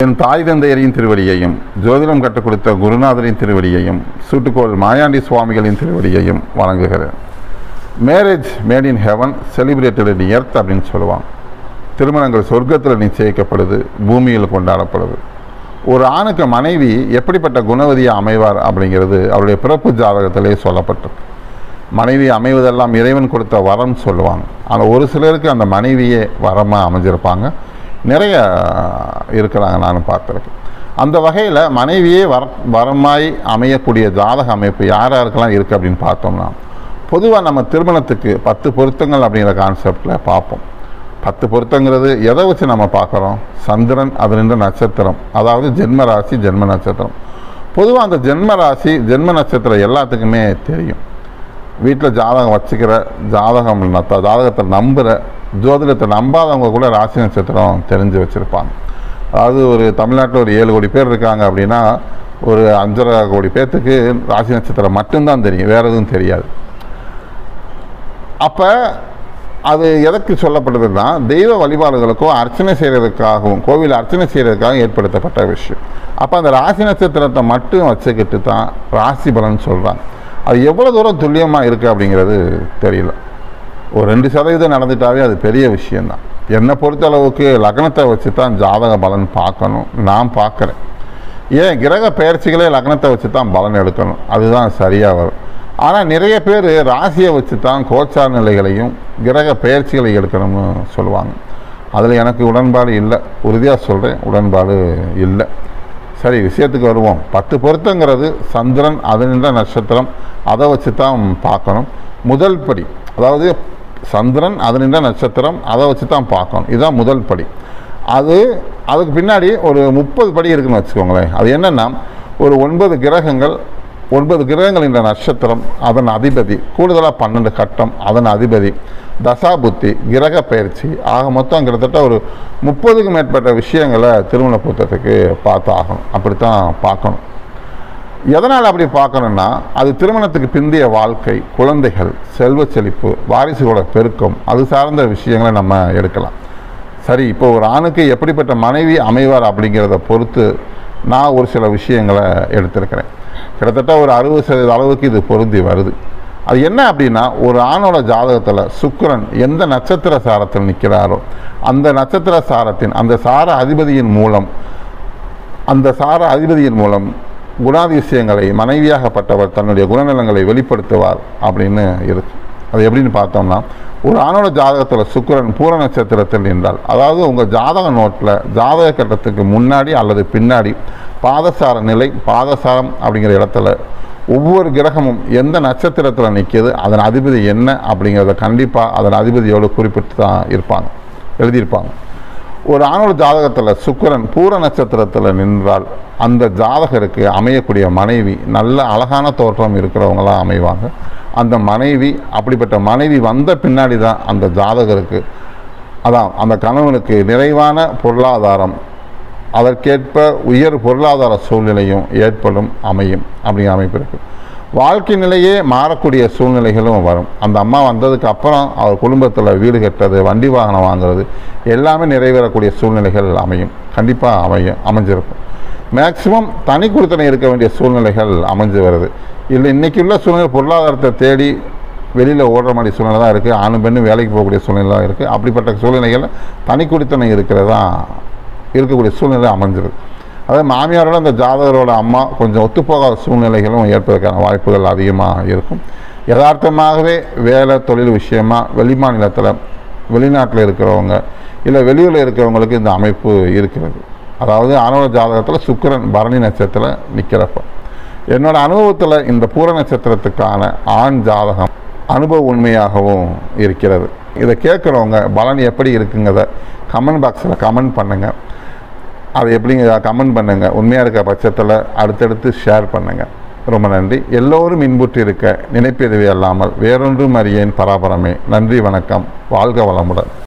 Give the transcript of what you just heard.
என் தாய் தந்தையரின் திருவடியையும் ஜோதிடம் கற்றுக் கொடுத்த குருநாதரின் திருவடியையும் சூட்டுக்கோள் மாயாண்டி சுவாமிகளின் திருவடியையும் வணங்குகிறேன் marriage made in heaven celebrated in earth அப்படின்னு சொல்லுவாங்க திருமணங்கள் சொர்க்கத்தில் நிச்சயிக்கப்படுது பூமியில் கொண்டாடப்படுது ஒரு ஆணுக்கு மனைவி எப்படிப்பட்ட குணவதியாக அமைவார் அப்படிங்கிறது அவருடைய பிறப்பு ஜாதகத்திலே சொல்லப்பட்டிருக்கு மனைவி அமைவதெல்லாம் இறைவன் கொடுத்த வரம் சொல்லுவாங்க ஆனால் ஒரு சிலருக்கு அந்த மனைவியே வரமாக அமைஞ்சிருப்பாங்க நிறைய இருக்கிறாங்க நான் பார்த்துருக்கேன் அந்த வகையில் மனைவியே வர வரமாய் அமையக்கூடிய ஜாதக அமைப்பு யார் யாருக்கெல்லாம் இருக்குது அப்படின்னு பார்த்தோம்னா பொதுவாக நம்ம திருமணத்துக்கு பத்து பொருத்தங்கள் அப்படிங்கிற கான்செப்டில் பார்ப்போம் பத்து பொருத்தங்கிறது எதை வச்சு நம்ம பார்க்குறோம் சந்திரன் அது நின்ற நட்சத்திரம் அதாவது ஜென்ம ராசி ஜென்ம நட்சத்திரம் பொதுவாக அந்த ஜென்ம ராசி ஜென்ம நட்சத்திரம் எல்லாத்துக்குமே தெரியும் வீட்டில் ஜாதகம் வச்சுக்கிற ஜாதகம் நத்த- ஜாதகத்தை நம்புகிற ஜோதிடத்தை நம்பாதவங்க கூட ராசி நட்சத்திரம் தெரிஞ்சு வச்சுருப்பாங்க அதாவது ஒரு தமிழ்நாட்டில் ஒரு ஏழு கோடி பேர் இருக்காங்க அப்படின்னா ஒரு அஞ்சரை கோடி பேர்த்துக்கு ராசி நட்சத்திரம் மட்டும்தான் தெரியும் வேறு எதுவும் தெரியாது அப்போ அது எதற்கு சொல்லப்படுதுன்னா தெய்வ வழிபாடுகளுக்கோ அர்ச்சனை செய்கிறதுக்காகவும் கோவில் அர்ச்சனை செய்கிறதுக்காக ஏற்படுத்தப்பட்ட விஷயம் அப்போ அந்த ராசி நட்சத்திரத்தை மட்டும் வச்சுக்கிட்டு தான் ராசி பலன் சொல்கிறாங்க அது எவ்வளோ தூரம் துல்லியமாக இருக்குது அப்படிங்கிறது தெரியல ஒரு ரெண்டு சதவீதம் நடந்துட்டாவே அது பெரிய விஷயந்தான் என்னை பொறுத்த அளவுக்கு லக்னத்தை வச்சு தான் ஜாதக பலன் பார்க்கணும் நான் பார்க்குறேன் ஏன் கிரக பெயர்ச்சிகளே லக்னத்தை வச்சு தான் பலன் எடுக்கணும் அதுதான் சரியாக வரும் ஆனால் நிறைய பேர் ராசியை வச்சு தான் கோச்சார் நிலைகளையும் கிரக பெயர்ச்சிகளை எடுக்கணும்னு சொல்லுவாங்க அதில் எனக்கு உடன்பாடு இல்லை உறுதியாக சொல்கிறேன் உடன்பாடு இல்லை சரி விஷயத்துக்கு வருவோம் பத்து பொருத்தங்கிறது சந்திரன் அது நின்ற நட்சத்திரம் அதை வச்சு தான் பார்க்கணும் முதல் படி அதாவது சந்திரன் அது நின்ற நட்சத்திரம் அதை வச்சு தான் பார்க்கணும் இதுதான் முதல் படி அது அதுக்கு பின்னாடி ஒரு முப்பது படி இருக்குன்னு வச்சுக்கோங்களேன் அது என்னென்னா ஒரு ஒன்பது கிரகங்கள் ஒன்பது கிரகங்கள் என்ற நட்சத்திரம் அதன் அதிபதி கூடுதலாக பன்னெண்டு கட்டம் அதன் அதிபதி தசாபுத்தி கிரக பயிற்சி ஆக மொத்தம் கிட்டத்தட்ட ஒரு முப்பதுக்கு மேற்பட்ட விஷயங்களை திருமண பொருத்தத்துக்கு பார்த்து ஆகணும் அப்படித்தான் பார்க்கணும் எதனால் அப்படி பார்க்கணும்னா அது திருமணத்துக்கு பிந்தைய வாழ்க்கை குழந்தைகள் செல்வ செழிப்பு வாரிசுகளோட பெருக்கம் அது சார்ந்த விஷயங்களை நம்ம எடுக்கலாம் சரி இப்போ ஒரு ஆணுக்கு எப்படிப்பட்ட மனைவி அமைவார் அப்படிங்கிறத பொறுத்து நான் ஒரு சில விஷயங்களை எடுத்திருக்கிறேன் கிட்டத்தட்ட ஒரு அறுபது சதவீத அளவுக்கு இது பொருந்தி வருது அது என்ன அப்படின்னா ஒரு ஆணோட ஜாதகத்தில் சுக்கிரன் எந்த நட்சத்திர சாரத்தில் நிற்கிறாரோ அந்த நட்சத்திர சாரத்தின் அந்த சார அதிபதியின் மூலம் அந்த சார அதிபதியின் மூலம் குணாதிசயங்களை மனைவியாகப்பட்டவர் தன்னுடைய குணநலங்களை வெளிப்படுத்துவார் அப்படின்னு இருக்கு அது எப்படின்னு பார்த்தோம்னா ஒரு ஆணோட ஜாதகத்தில் சுக்கிரன் பூர நட்சத்திரத்தில் நின்றால் அதாவது உங்கள் ஜாதக நோட்டில் ஜாதக கட்டத்துக்கு முன்னாடி அல்லது பின்னாடி பாதசார நிலை பாதசாரம் அப்படிங்கிற இடத்துல ஒவ்வொரு கிரகமும் எந்த நட்சத்திரத்தில் நிற்கிது அதன் அதிபதி என்ன அப்படிங்கிறத கண்டிப்பாக அதன் அதிபதியோடு குறிப்பிட்டு தான் இருப்பாங்க எழுதியிருப்பாங்க ஒரு ஆணோட ஜாதகத்தில் சுக்கிரன் பூர நட்சத்திரத்தில் நின்றால் அந்த ஜாதகருக்கு அமையக்கூடிய மனைவி நல்ல அழகான தோற்றம் இருக்கிறவங்களாம் அமைவாங்க அந்த மனைவி அப்படிப்பட்ட மனைவி வந்த பின்னாடி தான் அந்த ஜாதகருக்கு அதான் அந்த கணவனுக்கு நிறைவான பொருளாதாரம் அதற்கேற்ப உயர் பொருளாதார சூழ்நிலையும் ஏற்படும் அமையும் அப்படிங்கிற அமைப்பு இருக்குது வாழ்க்கை நிலையே மாறக்கூடிய சூழ்நிலைகளும் வரும் அந்த அம்மா வந்ததுக்கு அப்புறம் அவர் குடும்பத்தில் வீடு கட்டுறது வண்டி வாகனம் வாங்குறது எல்லாமே நிறைவேறக்கூடிய சூழ்நிலைகள் அமையும் கண்டிப்பாக அமையும் அமைஞ்சிருக்கும் மேக்சிமம் தனி கொடுத்தனை இருக்க வேண்டிய சூழ்நிலைகள் அமைஞ்சு வருது இல்லை இன்றைக்கி உள்ள சூழ்நிலை பொருளாதாரத்தை தேடி வெளியில் ஓடுற மாதிரி சூழ்நிலை தான் இருக்குது ஆணும் பெண்ணும் வேலைக்கு போகக்கூடிய சூழ்நிலை தான் இருக்குது அப்படிப்பட்ட சூழ்நிலைகளில் தனி குடித்தனை இருக்கிறதா இருக்கக்கூடிய சூழ்நிலை அமைஞ்சிருக்கு அதாவது மாமியாரோட அந்த ஜாதகரோட அம்மா கொஞ்சம் ஒத்துப்போகாத சூழ்நிலைகளும் ஏற்பதற்கான வாய்ப்புகள் அதிகமாக இருக்கும் யதார்த்தமாகவே வேலை தொழில் விஷயமா வெளிமாநிலத்தில் வெளிநாட்டில் இருக்கிறவங்க இல்லை வெளியூரில் இருக்கிறவங்களுக்கு இந்த அமைப்பு இருக்கிறது அதாவது ஆணவ ஜாதகத்தில் சுக்கிரன் பரணி நட்சத்திரத்தில் நிற்கிறப்ப என்னோட அனுபவத்தில் இந்த பூர நட்சத்திரத்துக்கான ஆண் ஜாதகம் அனுபவ உண்மையாகவும் இருக்கிறது இதை கேட்குறவங்க பலன் எப்படி இருக்குங்கிறத கமெண்ட் பாக்ஸில் கமெண்ட் பண்ணுங்கள் அது எப்படிங்க கமெண்ட் பண்ணுங்கள் உண்மையாக இருக்க பட்சத்தில் அடுத்தடுத்து ஷேர் பண்ணுங்கள் ரொம்ப நன்றி எல்லோரும் இன்புற்று இருக்க நினைப்பதுவே அல்லாமல் வேறொன்றும் அறியேன் பராபரமே நன்றி வணக்கம் வாழ்க வளமுடன்